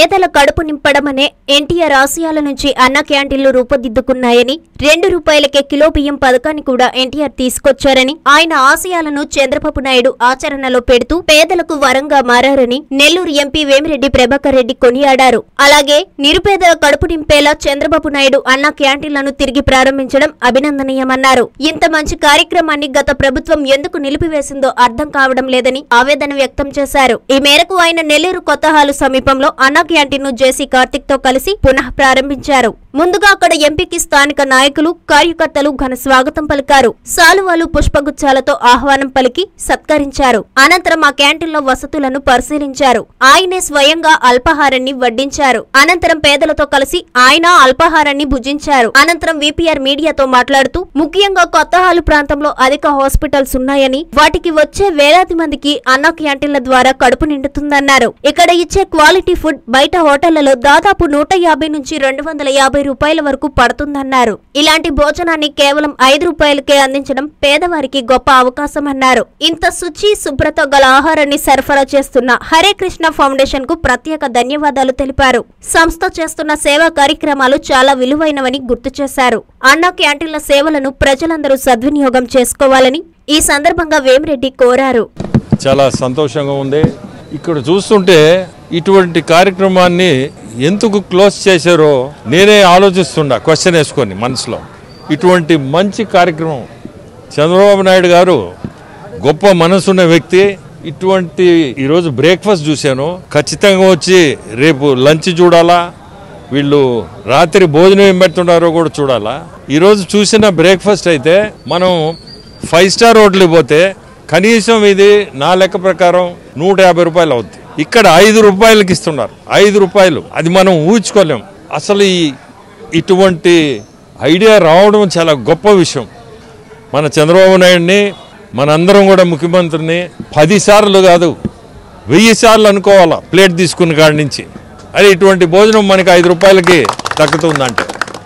పేదల కడుపు నింపడమనే ఎన్టీఆర్ ఆశయాల నుంచి అన్న క్యాంటీన్లు రూపుదిద్దుకున్నాయని రెండు రూపాయలకే కిలో బియ్యం పథకాన్ని కూడా ఎన్టీఆర్ తీసుకొచ్చారని ఆయన ఆశయాలను చంద్రబాబు నాయుడు ఆచరణలో పెడుతూ పేదలకు వరంగా మారారని నెల్లూరు ఎంపీ వేమిరెడ్డి ప్రభాకర్ రెడ్డి కొనియాడారు అలాగే నిరుపేదల కడుపు నింపేలా చంద్రబాబు నాయుడు అన్న క్యాంటీన్లను తిరిగి ప్రారంభించడం అభినందనీయమన్నారు ఇంత మంచి కార్యక్రమాన్ని గత ప్రభుత్వం ఎందుకు నిలిపివేసిందో అర్థం కావడం లేదని ఆవేదన వ్యక్తం చేశారు ఈ మేరకు ఆయన నెల్లూరు కొత్త హాలు సమీపంలో అన్న క్యాంటీన్ ను జేసీ కార్తిక్ తో కలిసి పునః ప్రారంభించారు ముందుగా అక్కడ ఎంపీకి స్థానిక నాయకులు కార్యకర్తలు ఘన స్వాగతం పలికారు సాలువాలు పుష్పగుచ్చాలతో ఆహ్వానం పలికి సత్కరించారు అనంతరం ఆ క్యాంటీన్లో వసతులను పరిశీలించారు ఆయనే స్వయంగా అల్పాహారాన్ని వడ్డించారు అనంతరం పేదలతో కలిసి ఆయన అల్పాహారాన్ని భుజించారు అనంతరం విపిఆర్ మీడియాతో మాట్లాడుతూ ముఖ్యంగా కొత్త హాలు ప్రాంతంలో అధిక హాస్పిటల్స్ ఉన్నాయని వాటికి వచ్చే వేలాది మందికి అన్న క్యాంటీన్ల ద్వారా కడుపు నిండుతుందన్నారు ఇక్కడ ఇచ్చే క్వాలిటీ ఫుడ్ బయట హోటళ్లలో దాదాపు నూట యాభై నుంచి రెండు వందల యాభై రూపాయల వరకు పడుతుందన్నారు ఇలాంటి భోజనాన్ని కేవలం ఐదు రూపాయలకే అందించడం పేదవారికి గొప్ప అవకాశం అన్నారు ఇంత శుచి శుభ్రత గల ఆహారాన్ని సరఫరా చేస్తున్న హరే కృష్ణ ఫౌండేషన్ కు ప్రత్యేక ధన్యవాదాలు తెలిపారు సంస్థ చేస్తున్న సేవా కార్యక్రమాలు చాలా విలువైనవని గుర్తు చేశారు అన్న క్యాంటీన్ల సేవలను ప్రజలందరూ సద్వినియోగం చేసుకోవాలని ఈ సందర్భంగా వేమిరెడ్డి కోరారు చాలా సంతోషంగా ఉంది ఇక్కడ చూస్తుంటే ఇటువంటి కార్యక్రమాన్ని ఎందుకు క్లోజ్ చేశారో నేనే ఆలోచిస్తున్నా క్వశ్చన్ వేసుకొని మనసులో ఇటువంటి మంచి కార్యక్రమం చంద్రబాబు నాయుడు గారు గొప్ప మనసున్న వ్యక్తి ఇటువంటి ఈరోజు బ్రేక్ఫాస్ట్ చూశాను ఖచ్చితంగా వచ్చి రేపు లంచ్ చూడాలా వీళ్ళు రాత్రి భోజనం ఏం పెడుతున్నారో కూడా చూడాలా ఈరోజు చూసిన బ్రేక్ఫాస్ట్ అయితే మనం ఫైవ్ స్టార్ హోటల్కి పోతే కనీసం ఇది నా లెక్క ప్రకారం నూట యాభై రూపాయలు అవుద్ది ఇక్కడ ఐదు రూపాయలకి ఇస్తున్నారు ఐదు రూపాయలు అది మనం ఊహించుకోలేం అసలు ఈ ఇటువంటి ఐడియా రావడం చాలా గొప్ప విషయం మన చంద్రబాబు నాయుడిని మనందరం కూడా ముఖ్యమంత్రిని పది సార్లు కాదు వెయ్యి సార్లు అనుకోవాలా ప్లేట్ తీసుకున్న కాడి నుంచి అరే ఇటువంటి భోజనం మనకి ఐదు రూపాయలకి దక్కుతుందంటే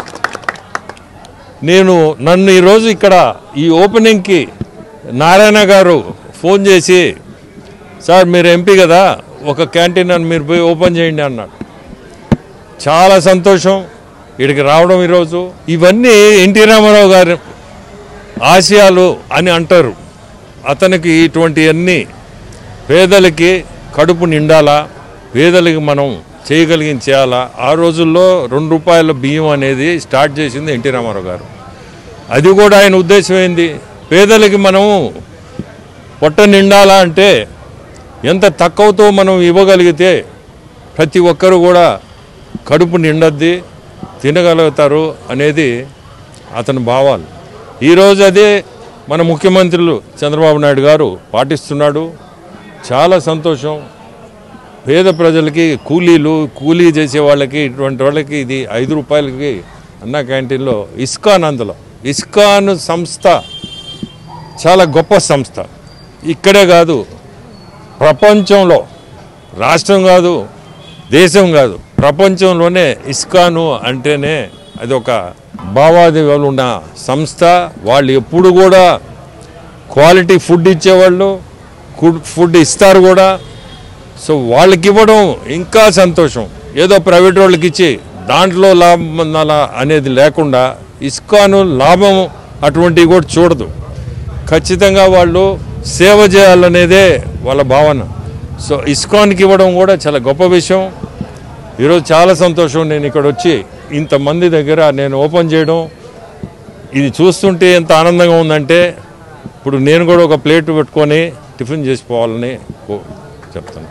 నేను నన్ను ఈరోజు ఇక్కడ ఈ ఓపెనింగ్కి నారాయణ గారు ఫోన్ చేసి సార్ మీరు ఎంపీ కదా ఒక క్యాంటీన్ అని మీరు పోయి ఓపెన్ చేయండి అన్నాడు చాలా సంతోషం ఇక్కడికి రావడం ఈరోజు ఇవన్నీ ఎన్టీ రామారావు గారు ఆశయాలు అని అంటారు అతనికి ఇటువంటివన్నీ పేదలకి కడుపు నిండాలా పేదలకి మనం చేయగలిగిన చేయాలా ఆ రోజుల్లో రెండు రూపాయల బియ్యం అనేది స్టార్ట్ చేసింది ఎన్టీ రామారావు గారు అది కూడా ఆయన ఉద్దేశం ఏంది పేదలకి మనము పొట్ట నిండాలా అంటే ఎంత తక్కువతో మనం ఇవ్వగలిగితే ప్రతి ఒక్కరు కూడా కడుపు నిండద్ది తినగలుగుతారు అనేది అతని భావాలు ఈరోజు అదే మన ముఖ్యమంత్రులు చంద్రబాబు నాయుడు గారు పాటిస్తున్నాడు చాలా సంతోషం పేద ప్రజలకి కూలీలు కూలీ చేసే వాళ్ళకి ఇటువంటి వాళ్ళకి ఇది ఐదు రూపాయలకి అన్న క్యాంటీన్లో ఇస్కాన్ అందులో ఇస్కాన్ సంస్థ చాలా గొప్ప సంస్థ ఇక్కడే కాదు ప్రపంచంలో రాష్ట్రం కాదు దేశం కాదు ప్రపంచంలోనే ఇస్కాను అంటేనే అది ఒక భావాదేవాలు ఉన్న సంస్థ వాళ్ళు ఎప్పుడు కూడా క్వాలిటీ ఫుడ్ ఇచ్చేవాళ్ళు ఫుడ్ ఫుడ్ ఇస్తారు కూడా సో వాళ్ళకి ఇవ్వడం ఇంకా సంతోషం ఏదో ప్రైవేట్ వాళ్ళకి ఇచ్చి దాంట్లో లాభం అలా అనేది లేకుండా ఇస్కాను లాభం అటువంటివి కూడా చూడదు ఖచ్చితంగా వాళ్ళు సేవ చేయాలనేదే వాళ్ళ భావన సో ఇస్కాన్కి ఇవ్వడం కూడా చాలా గొప్ప విషయం ఈరోజు చాలా సంతోషం నేను ఇక్కడ వచ్చి ఇంతమంది దగ్గర నేను ఓపెన్ చేయడం ఇది చూస్తుంటే ఎంత ఆనందంగా ఉందంటే ఇప్పుడు నేను కూడా ఒక ప్లేట్ పెట్టుకొని టిఫిన్ చేసిపోవాలని కో- చెప్తాను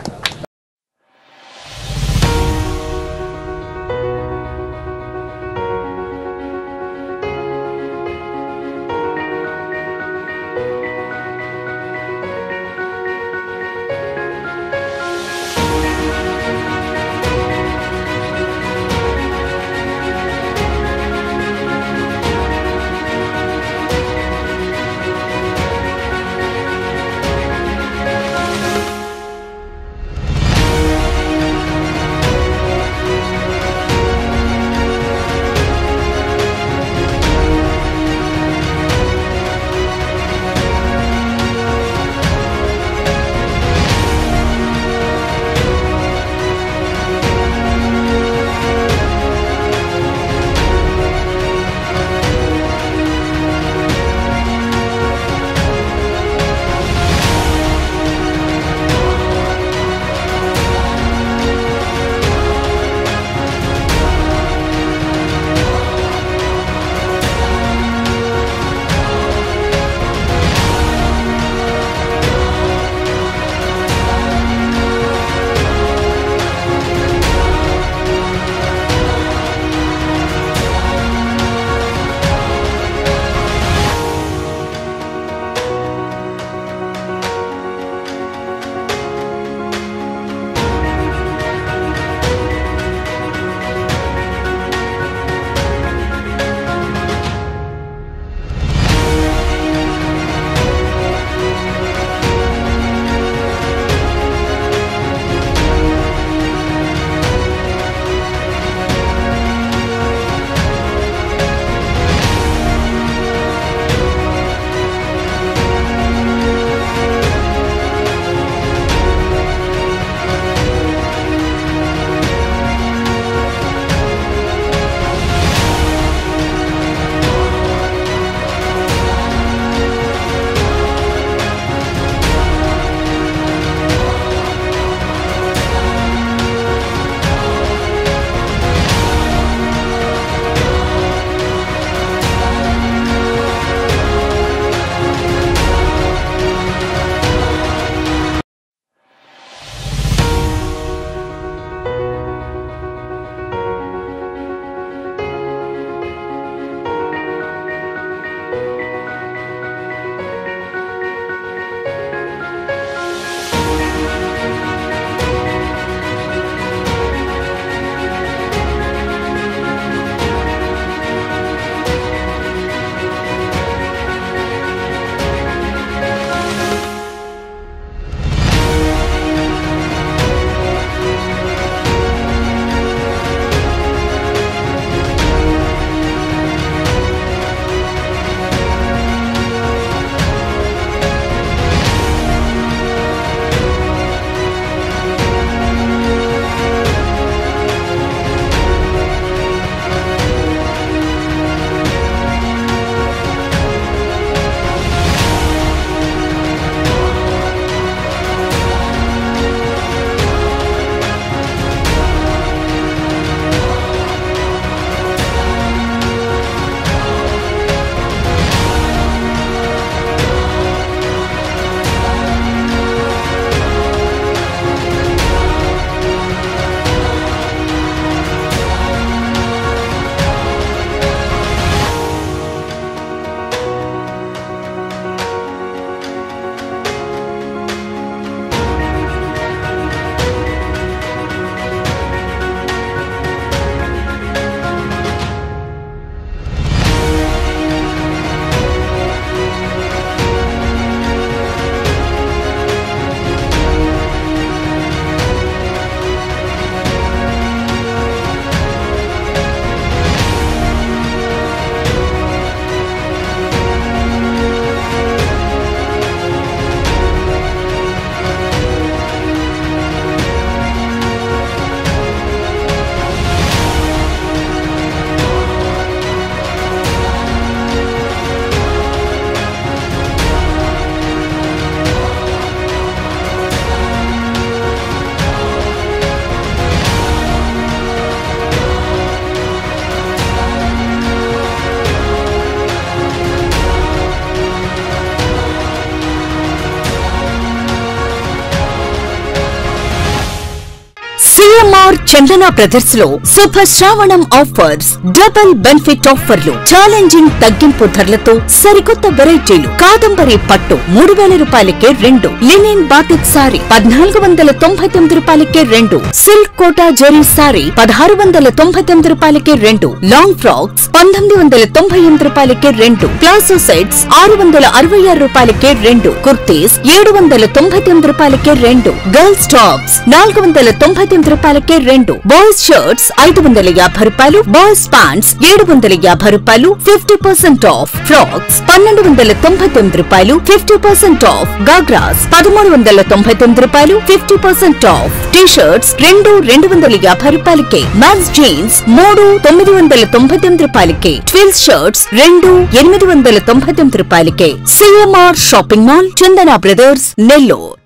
సిఎంఆర్ చందన బ్రదర్స్ లో శుభ శ్రావణం ఆఫర్స్ డబుల్ బెనిఫిట్ ఆఫర్లు ఛాలెంజింగ్ తగ్గింపు ధరలతో సరికొత్త వెరైటీలు కాదంబరి పట్టు మూడు వేల రూపాయలకే రెండు లినిన్ బాటిక్ సారీ పద్నాలుగు వందల తొంభై తొమ్మిది రూపాయలకే రెండు సిల్క్ కోటా జెరీ సారీ పదహారు వందల తొంభై తొమ్మిది రూపాయలకే రెండు లాంగ్ ఫ్రాక్స్ పంతొమ్మిది వందల తొంభై ఎనిమిది రూపాయలకే రెండు ప్లాజో సెట్స్ ఆరు వందల అరవై ఆరు రూపాయలకే రెండు కుర్తీస్ ఏడు వందల తొంభై తొమ్మిది రూపాయలకే రెండు గర్ల్స్ టాప్స్ నాలుగు వందల తొంభై తొమ్మిది రూపాయలకే రెండు బాయ్స్ షర్ట్స్ ఐదు వందల యాభై రూపాయలు బాయ్స్ ప్యాంట్స్ ఏడు వందల యాభై రూపాయలు ఫిఫ్టీ పర్సెంట్ ఆఫ్ ఫ్రాక్స్ పన్నెండు వందల తొంభై తొమ్మిది రూపాయలు ఫిఫ్టీ పర్సెంట్ ఆఫ్ గాగ్రాస్ పదమూడు వందల తొంభై తొమ్మిది రూపాయలు fifty percent off T shirts రెండు రెండు వందల యాభై రూపాయలకే మ్యాన్స్ జీన్స్ మూడు తొమ్మిది వందల తొంభై తొమ్మిది రూపాయలకే ట్విల్స్ షర్ట్స్ రెండు ఎనిమిది వందల తొంభై తొమ్మిది రూపాయలకే CMR shopping mall Chandana brothers Nellore